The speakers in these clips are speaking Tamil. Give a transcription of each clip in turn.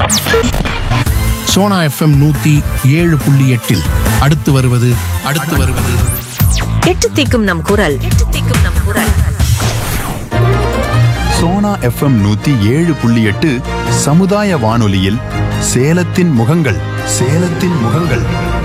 சோனா எஃப்எம் நூத்தி ஏழு புள்ளி எட்டில் அடுத்து வருவது அடுத்து வருவது எட்டு திக்கும் நம் குரல் எட்டு திக்கும் நம் குரல் சோனா எஃப்எம் நூத்தி ஏழு புள்ளி எட்டு சமுதாய வானொலியில் சேலத்தின் முகங்கள் சேலத்தின் முகங்கள்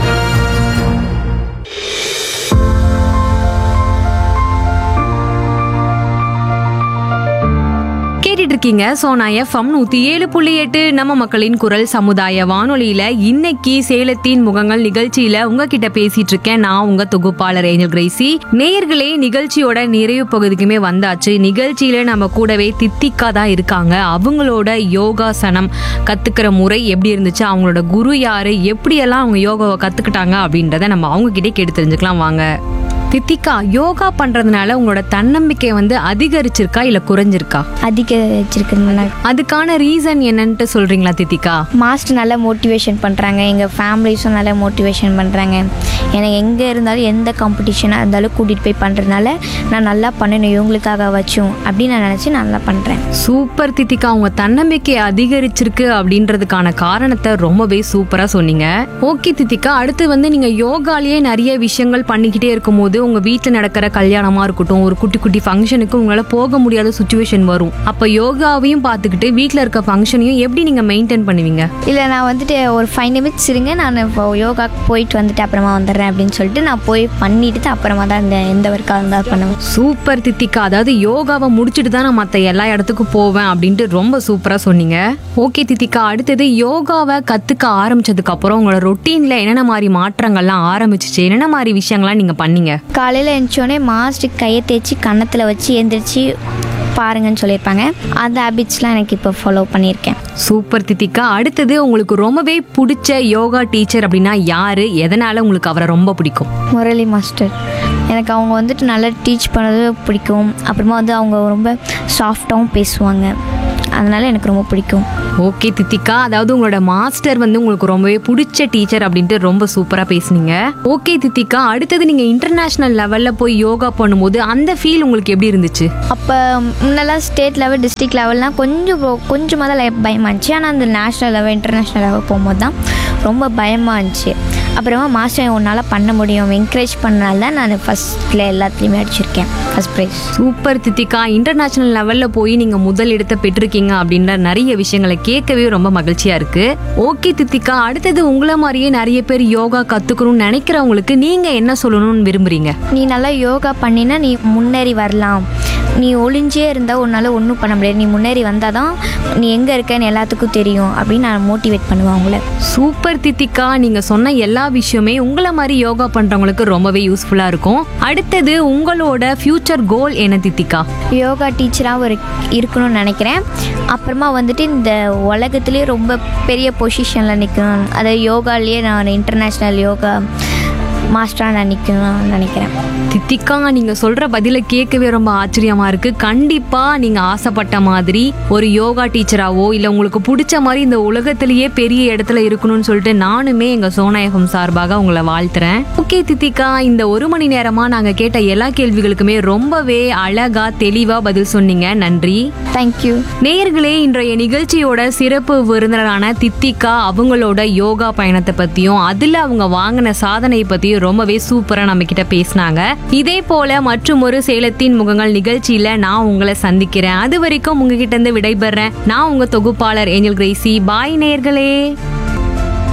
கேட்டுட்டு இருக்கீங்க சோனா எஃப்எம் நூத்தி ஏழு புள்ளி எட்டு நம்ம மக்களின் குரல் சமுதாய வானொலியில இன்னைக்கு சேலத்தின் முகங்கள் நிகழ்ச்சியில உங்ககிட்ட பேசிட்டு இருக்கேன் நான் உங்க தொகுப்பாளர் ஏஞ்சல் கிரேசி நேயர்களே நிகழ்ச்சியோட நிறைவு பகுதிக்குமே வந்தாச்சு நிகழ்ச்சியில நம்ம கூடவே தித்திக்கா தான் இருக்காங்க அவங்களோட யோகாசனம் கத்துக்கிற முறை எப்படி இருந்துச்சு அவங்களோட குரு யாரு எப்படியெல்லாம் அவங்க யோகாவை கத்துக்கிட்டாங்க அப்படின்றத நம்ம அவங்க கிட்டே கேட்டு தெரிஞ்சுக்கலாம் வாங்க தித்திகா யோகா பண்றதுனால உங்களோட தன்னம்பிக்கை வந்து அதிகரிச்சிருக்கா இல்ல குறைஞ்சிருக்கா அதிக வச்சிருக்குன்னு அதுக்கான ரீசன் என்னன்ட்டு சொல்றீங்களா தித்திகா மாஸ்டர் நல்லா மோட்டிவேஷன் பண்ணுறாங்க எங்கள் ஃபேமிலிஸும் நல்லா மோட்டிவேஷன் பண்ணுறாங்க எனக்கு எங்கே இருந்தாலும் எந்த காம்படிஷனாக இருந்தாலும் கூட்டிகிட்டு போய் பண்ணுறதுனால நான் நல்லா பண்ணணும் இவங்களுக்காக வச்சும் அப்படின்னு நான் நினச்சி நல்லா பண்ணுறேன் சூப்பர் தித்திகா உங்க தன்னம்பிக்கை அதிகரிச்சிருக்கு அப்படின்றதுக்கான காரணத்தை ரொம்பவே சூப்பரா சொன்னீங்க ஓகே தித்திகா அடுத்து வந்து நீங்க யோகாலேயே நிறைய விஷயங்கள் பண்ணிக்கிட்டே இருக்கும்போது உங்க வீட்டுல நடக்கிற கல்யாணமா இருக்கட்டும் ஒரு குட்டி குட்டி ஃபங்க்ஷனுக்கு உங்களால போக முடியாத சுச்சுவேஷன் வரும் அப்ப யோகாவையும் பார்த்துக்கிட்டு வீட்ல இருக்க ஃபங்க்ஷனையும் எப்படி நீங்க மெயின்டைன் பண்ணுவீங்க இல்லை நான் வந்துட்டு ஒரு ஃபைவ் நிமிட்ஸ் இருங்க நான் இப்போ யோகாக்கு போயிட்டு வந்துட்டு அப்புறமா வந்துடுறேன் அப்படின்னு சொல்லிட்டு நான் போய் பண்ணிட்டு தான் அப்புறமா தான் இந்த எந்த ஒர்க்காக இருந்தாலும் பண்ணுவேன் சூப்பர் தித்திகா அதாவது யோகாவை முடிச்சுட்டு தான் நான் மற்ற எல்லா இடத்துக்கும் போவேன் அப்படின்ட்டு ரொம்ப சூப்பரா சொன்னீங்க ஓகே தித்திகா அடுத்தது யோகாவை கத்துக்க ஆரம்பிச்சதுக்கு அப்புறம் உங்களோட ரொட்டீன்ல என்னென்ன மாதிரி மாற்றங்கள்லாம் ஆரம்பிச்சிச்சு என்னென்ன மாதிரி விஷயங்கள்லாம் நீங்க பண்ணீங்க காலையில் எழுந்தோடனே மாஸ்டர் கையை தேய்ச்சி கன்னத்தில் வச்சு எந்திரிச்சு பாருங்கன்னு சொல்லியிருப்பாங்க அந்த ஹேபிட்ஸ்லாம் எனக்கு இப்போ ஃபாலோ பண்ணியிருக்கேன் சூப்பர் தித்திகா அடுத்தது உங்களுக்கு ரொம்பவே பிடிச்ச யோகா டீச்சர் அப்படின்னா யாரு எதனால உங்களுக்கு அவரை ரொம்ப பிடிக்கும் முரளி மாஸ்டர் எனக்கு அவங்க வந்துட்டு நல்லா டீச் பண்ணது பிடிக்கும் அப்புறமா வந்து அவங்க ரொம்ப சாஃப்டாகவும் பேசுவாங்க அதனால எனக்கு ரொம்ப பிடிக்கும் ஓகே தித்திகா அதாவது உங்களோட மாஸ்டர் வந்து உங்களுக்கு ரொம்பவே பிடிச்ச டீச்சர் அப்படின்ட்டு ரொம்ப சூப்பரா பேசுனீங்க ஓகே தித்திகா அடுத்தது நீங்க இன்டர்நேஷனல் லெவல்ல போய் யோகா பண்ணும்போது அந்த ஃபீல் உங்களுக்கு எப்படி இருந்துச்சு அப்போ முன்னெல்லாம் ஸ்டேட் லெவல் டிஸ்ட்ரிக்ட் லெவல்லாம் கொஞ்சம் ரொ- கொஞ்சமாக தான் லை- பயமா இருந்துச்சு ஆனால் அந்த நேஷ்னல் லெவல் இன்டர்நேஷ்னல் லெவல் போகும்போது தான் ரொம்ப பயமாக இருந்துச்சு அப்புறமா மாஸ்டர் உன்னால் பண்ண முடியும் என்கரேஜ் பண்ணனால தான் நான் ஃபஸ்ட்டில் எல்லாத்துலேயுமே அடிச்சிருக்கேன் first prize super Thithika international லெவல்ல போய் நீங்க முதல் இடத்தை பெற்றிருக்கீங்க அப்படின்ற நிறைய விஷயங்களை கேட்கவே ரொம்ப மகிழ்ச்சியா இருக்கு ஓகே தித்திகா அடுத்தது உங்களை மாதிரியே நிறைய பேர் யோகா கத்துக்கணும்னு நினைக்கிறவங்களுக்கு நீங்க என்ன சொல்லணும்னு விரும்புறீங்க நீ நல்லா யோகா பண்ணினா நீ முன்னேறி வரலாம் நீ ஒளிஞ்சே இருந்தால் உன்னால் ஒன்றும் பண்ண முடியாது நீ முன்னேறி வந்தால் தான் நீ எங்கே இருக்கன்னு எல்லாத்துக்கும் தெரியும் அப்படின்னு நான் மோட்டிவேட் பண்ணுவேன் அவங்கள சூப்பர் தித்திகா நீங்க சொன்ன எல்லா விஷயமே உங்களை மாதிரி யோகா பண்றவங்களுக்கு ரொம்பவே யூஸ்ஃபுல்லா இருக்கும் அடுத்தது உங்களோட ஃபியூச்சர் கோல் என்ன தித்திகா யோகா டீச்சராக ஒரு இருக்கணும்னு நினைக்கிறேன் அப்புறமா வந்துட்டு இந்த உலகத்துலேயே ரொம்ப பெரிய பொசிஷனில் நிற்கணும் அதாவது யோகாலேயே நான் இன்டர்நேஷ்னல் யோகா மாஸ்டராக நான் நிற்கணும்னு நினைக்கிறேன் தித்திகா நீங்க சொல்ற பதில கேட்கவே ரொம்ப ஆச்சரியமா இருக்கு கண்டிப்பா நீங்க ஆசைப்பட்ட மாதிரி ஒரு யோகா டீச்சராவோ இல்ல உங்களுக்கு பிடிச்ச மாதிரி இந்த உலகத்திலேயே பெரிய இடத்துல இருக்கணும்னு சொல்லிட்டு நானுமே எங்க சோனா எஃப்எம் சார்பாக உங்களை வாழ்த்துறேன் ஓகே தித்திகா இந்த ஒரு மணி நேரமா நாங்க கேட்ட எல்லா கேள்விகளுக்குமே ரொம்பவே அழகா தெளிவா பதில் சொன்னீங்க நன்றி தேங்க்யூ நேயர்களே இன்றைய நிகழ்ச்சியோட சிறப்பு விருந்தினரான தித்திகா அவங்களோட யோகா பயணத்தை பத்தியும் அதுல அவங்க வாங்கின சாதனை பத்தியும் ரொம்பவே சூப்பரா நம்ம கிட்ட பேசினாங்க இதே போல மற்றும் ஒரு சேலத்தின் முகங்கள் நிகழ்ச்சியில நான் உங்களை சந்திக்கிறேன் அது வரைக்கும் உங்ககிட்ட இருந்து விடைபெறேன் நான் உங்க தொகுப்பாளர் ஏஞ்சல் கிரேசி பாய் நேயர்களே